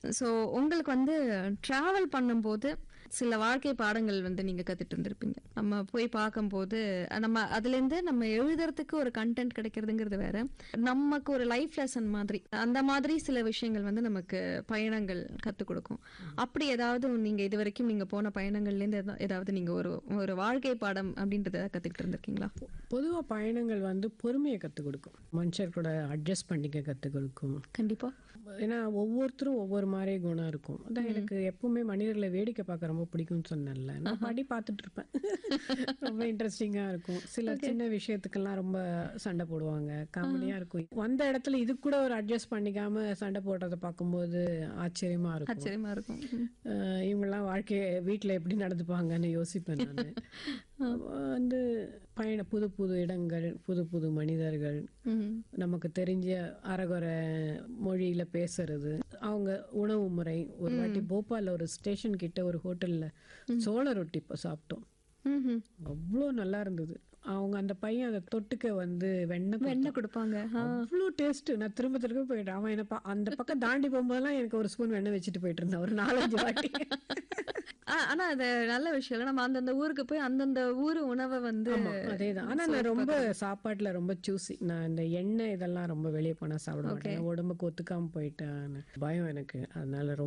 So உங்களுக்கு வந்து travel பண்ணும்போது சில வாழ்க்கை பாடங்கள் வந்து நீங்க கத்துட்டு இருந்திருப்பீங்க நம்ம போய் பார்க்கும்போது அஹ், நம்ம அதுலேருந்து நம்ம எழுதுறதுக்கு ஒரு கண்டென்ட் கிடைக்கிறதுங்கிறது வேற நமக்கு ஒரு லைஃப் லெசன் மாதிரி அந்த மாதிரி சில விஷயங்கள் வந்து நமக்கு பயணங்கள் கற்றுக் கொடுக்கும் அப்படி ஏதாவது நீங்க இது வரைக்கும் நீங்க போன பயணங்கள்லேருந்து எதா- ஏதாவது நீங்க ஒரு ஒரு வாழ்க்கை பாடம் அப்படின்றத கத்துக்கிட்டு இருந்திருக்கீங்களா பொதுவா பயணங்கள் வந்து பொறுமையை கற்றுக் கொடுக்கும் மனுஷர் கூட அட்ஜஸ்ட் பண்ணிக்க கற்றுக் கொடுக்கும் கண்டிப்பா ஏன்னா ஒவ்வொருத்தரும் ஒவ்வொரு மாதிரி குணம் இருக்கும் அதான் எனக்கு எப்பவுமே மனிதர்களை வேடிக்கை பார்க்க ரொம்ப பிடிக்கும்னு சொன்னேன்ல நான் படி பார்த்துட்டு இருப்பேன் ரொம்ப இன்ட்ரெஸ்டிங்கா இருக்கும் சில சின்ன விஷயத்துக்கெல்லாம் ரொம்ப சண்டை போடுவாங்க காமெடியா இருக்கும் வந்த இடத்துல இது கூட ஒரு அட்ஜஸ்ட் பண்ணிக்காம சண்டை போடுறதை பார்க்கும்போது ஆச்சரியமா இருக்கும் ஆச்சரியமா இருக்கும் ம். அஹ் இவங்கெல்லாம் வாழ்க்கைய வீட்ல எப்படி நடந்துப்பாங்கன்னு யோசிப்பேன் நான் வந்து பயண புது புது இடங்கள் புது புது மனிதர்கள் ம். நமக்கு தெரிஞ்ச அரைகுறை மொழியில பேசுறது அவங்க உணவு முறை ஒரு வாட்டி போபால்ல ஒரு ஸ்டேஷன் கிட்ட ஒரு ஹோட்டல்ல சோள ரொட்டி இப்போ சாப்பிட்டோம் ம்ஹும். அவ்வளோ நல்லா இருந்தது அவங்க அந்த பையன் அதை தொட்டுக்க வந்து வெண்ணெய் வெண்ணெய் கொடுப்பாங்க ஆ. அவ்வளோ டேஸ்ட் நான் திரும்ப திரும்ப போயிட்டேன் அவன் என்ன பா- அந்த பக்கம் தாண்டி போகும்போதெல்லாம் எனக்கு ஒரு ஸ்பூன் வெண்ணெய் வச்சுட்டு போயிட்டு இருந்தான் ஒரு நாலஞ்சு வாட்டி ஆ, ஆனா அது நல்ல விஷயம் இல்ல நம்ம அந்தந்த ஊருக்கு போய் அந்தந்த ஊர் உணவை வந்து ஆமா அதேதான் ஆனா நான் ரொம்ப சாப்பாட்டுல ரொம்ப சூசி நான் இந்த எண்ணெய் இதெல்லாம் ரொம்ப வெளியே போனா சாப்பிட மாட்டேன் உடம்புக்கு ஒத்துக்காம போயிட்டேன் பயம் எனக்கு அதனால ரொம்ப